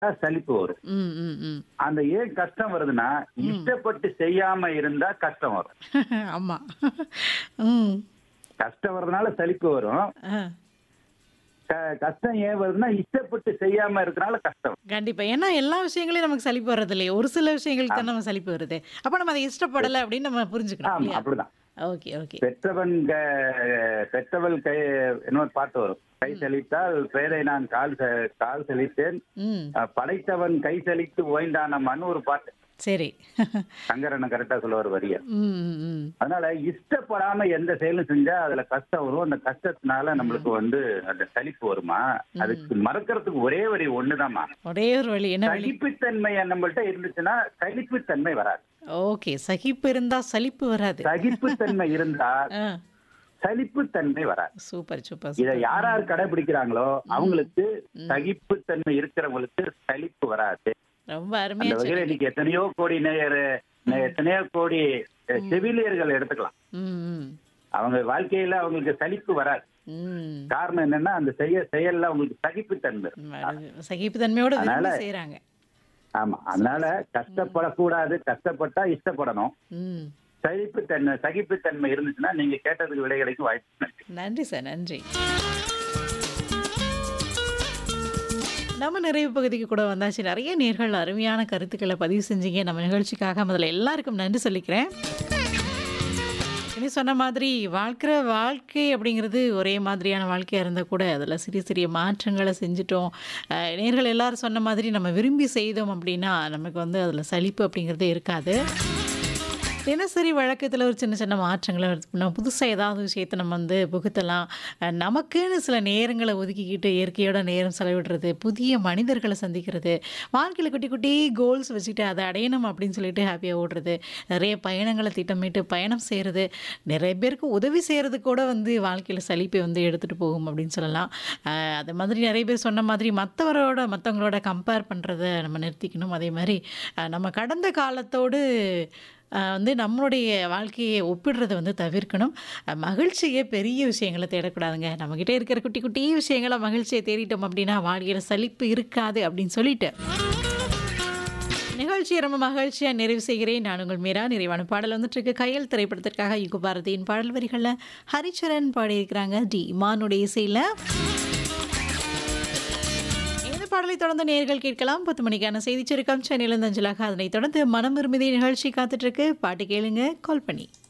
சலிப்பு வரும் ம் ம் ம் அந்த ஏன் கஷ்டம் வருதுன்னா இஷ்டப்பட்டு செய்யாம இருந்தா கஷ்டம் வரும் ஆமா ம் கஷ்டம் வர்றதுனால சலிப்பு வரும் ஆ க- கஷ்டம் ஏன் வருதுன்னா இஷ்டப்பட்டு செய்யாம இருக்கறனால கஷ்டம் வரும். கண்டிப்பா ஏன்னா எல்லா விஷயங்களையும் நமக்கு சலிப்பு வர்றது இல்லையே ஒரு சில விஷயங்களுக்கு தான் நம்ம சலிப்பு வருது அப்ப நம்ம அதை இஷ்டப்படலை அப்படின்னு நம்ம புரிஞ்சுக்கணும் ஆமா இல்லையா அப்படிதான் ஓகே ஓகே பெற்றவன் க- பெற்றவள் கை இன்னொரு பாட்டு வரும் கை சலித்தால் பேரை நான் கால் ச- கால் சலித்தேன் ம் அஹ், படைத்தவன் கை சலித்து ஓய்ந்தான மண் ஒரு பாட்டு சரி சங்கரன் கரெக்டா சொல்லுவார் வரிய ம் ம், ம் அதனால இஷ்டப்படாம எந்த செயலும் செஞ்சா அதுல கஷ்டம் வரும் அந்த கஷ்டத்தினால நம்மளுக்கு வந்து அந்த சலிப்பு வருமா அதுக்கு மறக்கறதுக்கு ஒரே வழி ஒண்ணுதாம்மா ஒரே ஒரு வழி என்ன வழி சகிப்புத்தன்மை நம்மள்ட்ட இருந்துச்சுன்னா சலிப்புத்தன்மை வராது ஓகே சகிப்பு இருந்தா சலிப்பு வராது சகிப்புத்தன்மை இருந்தா ஆ சலிப்புத்தன்மை வராது சூப்பர் சூப்பர் இத யார் யார் கடைபிடிக்கிறாங்களோ அவங்களுக்கு சகிப்புத்தன்மை இருக்கிறவங்களுக்கு சலிப்பு வராது ரொம்ப அந்த அருமையா வகையில சொன்னீங்க இன்னைக்கு எத்தனையோ கோடி நேயர் எத்தனையோ கோடி அஹ், செவிலியர்கள் எடுத்துக்கலாம் ம் ம் அவங்க வாழ்க்கையில அவங்களுக்கு சலிப்பு வராது ம் காரணம் என்னன்னா அந்த செய்ய செயல்ல அவங்களுக்கு சகிப்புத்தன்மை இருக்கும். வருது. சகிப்புத்தன்மையோட விரும்பி அதனால- செய்றாங்க ஆமா அதனால கஷ்டப்படக்கூடாது கஷ்டப்பட்டா இஷ்டப்படணும் ம் சகிப்புத்தன்மை சகிப்புத்தன்மை இருந்துச்சுன்னா நீங்க கேட்டதுக்கு விடை கிடைக்கும் வாய்ப்பு இருக்கு. நன்றி சார் நன்றி நம்ம நிறைவு பகுதிக்கு கூட வந்தாச்சு நிறைய நேர்கள் அருமையான கருத்துக்களை பதிவு செஞ்சீங்க நம்ம நிகழ்ச்சிக்காக முதல்ல எல்லாருக்கும் நன்றி சொல்லிக்கிறேன் இனி சொன்ன மாதிரி வாழ்க்கிற வாழ்க்கை அப்படிங்கிறது ஒரே மாதிரியான வாழ்க்கையாக இருந்தால் கூட அதில் சிறிய சிறிய மாற்றங்களை செஞ்சுட்டோம் அஹ் நேர்கள் எல்லாரும் சொன்ன மாதிரி நம்ம விரும்பி செய்தோம் அப்படின்னா நமக்கு வந்து அதில் சலிப்பு அப்படிங்கிறதே இருக்காது தினசரி வழக்கத்தில் ஒரு சின்ன சின்ன மாற்றங்களை நம்ம புதுசாக ஏதாவது விஷயத்தை நம்ம வந்து புகுத்தலாம் அஹ் நமக்குன்னு சில நேரங்களை ஒதுக்கிக்கிட்டு இயற்கையோட நேரம் செலவிடுறது புதிய மனிதர்களை சந்திக்கிறது வாழ்க்கையில் குட்டி குட்டி கோல்ஸ் வச்சுக்கிட்டு அதை அடையணும் அப்படின்னு சொல்லிட்டு ஹாப்பியாக ஓடுறது நிறைய பயணங்களை திட்டமிட்டு பயணம் செய்கிறது நிறைய பேருக்கு உதவி செய்கிறது கூட வந்து வாழ்க்கையில் சலிப்பை வந்து எடுத்துகிட்டு போகும் அப்படின்னு சொல்லலாம் அஹ் அது மாதிரி நிறைய பேர் சொன்ன மாதிரி மற்றவரோட மற்றவங்களோட கம்பேர் பண்ணுறத நம்ம நிறுத்திக்கணும் அதே மாதிரி அஹ் நம்ம கடந்த காலத்தோடு அஹ் வந்து நம்மளுடைய வாழ்க்கையை ஒப்பிடுறதை வந்து தவிர்க்கணும் அஹ் மகிழ்ச்சியே பெரிய விஷயங்களை தேடக்கூடாதுங்க நம்மக்கிட்ட இருக்கிற குட்டி குட்டி விஷயங்களை மகிழ்ச்சியை தேடிட்டோம் அப்படின்னா வாழ்க்கையில் சலிப்பு இருக்காது அப்படின்னு சொல்லிட்டு நிகழ்ச்சியை ரொம்ப மகிழ்ச்சியாக நிறைவு செய்கிறேன் நான் உங்கள் மீரா நிறைவான பாடல் வந்துட்டு இருக்கு கையல் திரைப்படத்திற்காக யுக பாரதியின் பாடல் வரிகளில் ஹரிச்சரன் பாடியிருக்கிறாங்க டி இமானுடைய இசையில் இந்த பாடலை தொடர்ந்து நேர்கள் கேட்கலாம் பத்து மணிக்கான செய்தி சுருக்கம் சென்னையிலிருந்து அஞ்சலாக அதனைத் தொடர்ந்து மனம் விரும்பிய நிகழ்ச்சி காத்துட்டு இருக்கு பாட்டு கேளுங்க கால் பண்ணி